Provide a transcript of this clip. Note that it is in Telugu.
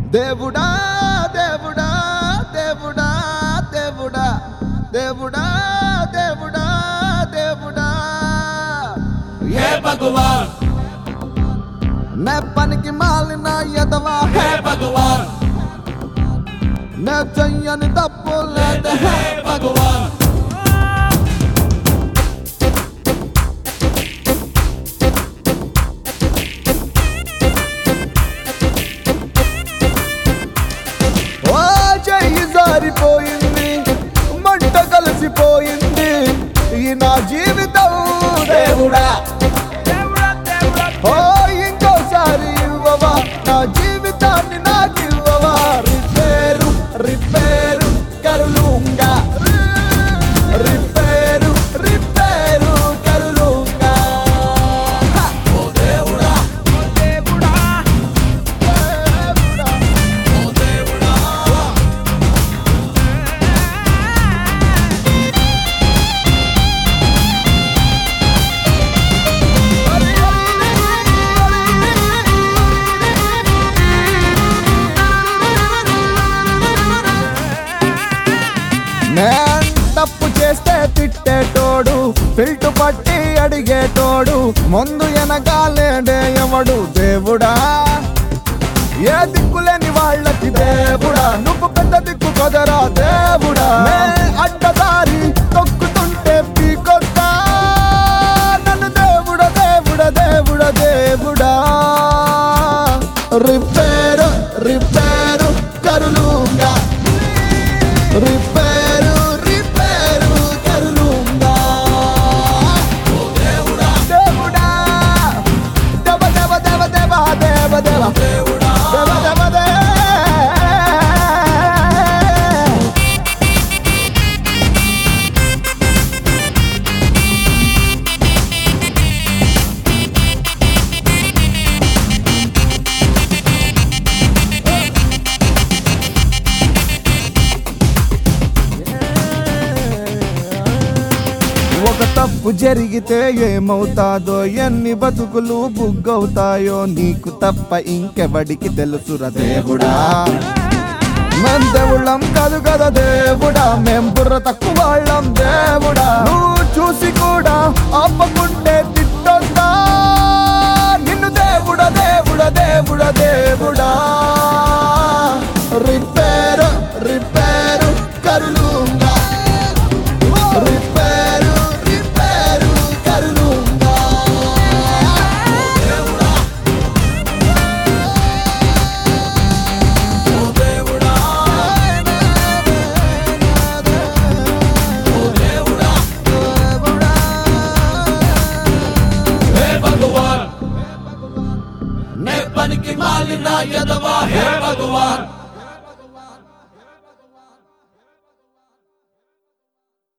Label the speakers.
Speaker 1: దేవుడా దేవుడా దేవుడా దేవుడా దేవుడా దేవుడా దేవుడా
Speaker 2: हे भगवान
Speaker 1: నే పనికి మాలిన ఎదవా
Speaker 2: हे भगवान
Speaker 1: నే చెయ్యని తప్పు లేదు
Speaker 2: हे भगवान
Speaker 1: ఓ చెయ్యి జారిపోయింది మంట కలిసిపోయింది ఈ నా జీవితం దేవుడా ఓ ఇంకోసారి ఇవ్వవా నా జీవితాన్ని నాకు ఇవ్వవా రిపేరు రిపేరు కరులుంగా రిపేరు రిపేరు కరులుంగా
Speaker 2: ओ देवड़ा
Speaker 1: దేవుడా దేవుడా
Speaker 2: ओ देवड़ा
Speaker 1: నేను తప్పు చేస్తే తిట్టేటోడు పిల్టు పట్టి అడిగేటోడు ముందు వెనకాలేడే ఎవడు దేవుడా ఏ దిక్కులేని వాళ్ళకి దేవుడా నువ్వు పెద్ద దిక్కు కదరా దేవుడా నే అడ్డదారి తొక్కుతుంటే పీకొద్దా నన్ను దేవుడా దేవుడా దేవుడా దేవుడా రిపేరు రిపేరు కరులుగా రిపేరు రిపేరు కరులుగా దేవుడా దేవుడా దేవ దేవ దేవ దేవ దేవ దేవ
Speaker 2: देवड़ा
Speaker 1: దేవ దేవ దే ఒక తప్పు జరిగితే ఏమవుతాదో ఎన్ని బతుకులు బుగ్గవుతాయో నీకు తప్ప ఇంకెవడికి తెలుసురా దేవుడా మేం దేవుళ్ళం కాదు కదా దేవుడా మేం బుర్ర తక్కువ వాళ్ళం దేవుడా నువ్వు చూసి కూడా ఆపకుంటే తిట్టొద్దా నిన్ను దేవుడా దేవుడా దేవుడా దేవుడా రిపేరు రిపేరు కరులుంగా రిపేరు రిపేరు కరులుంగా
Speaker 2: ओ देवड़ा ओ देवड़ा हे भगवान मैं बन की मालिना यदवा हे भगवान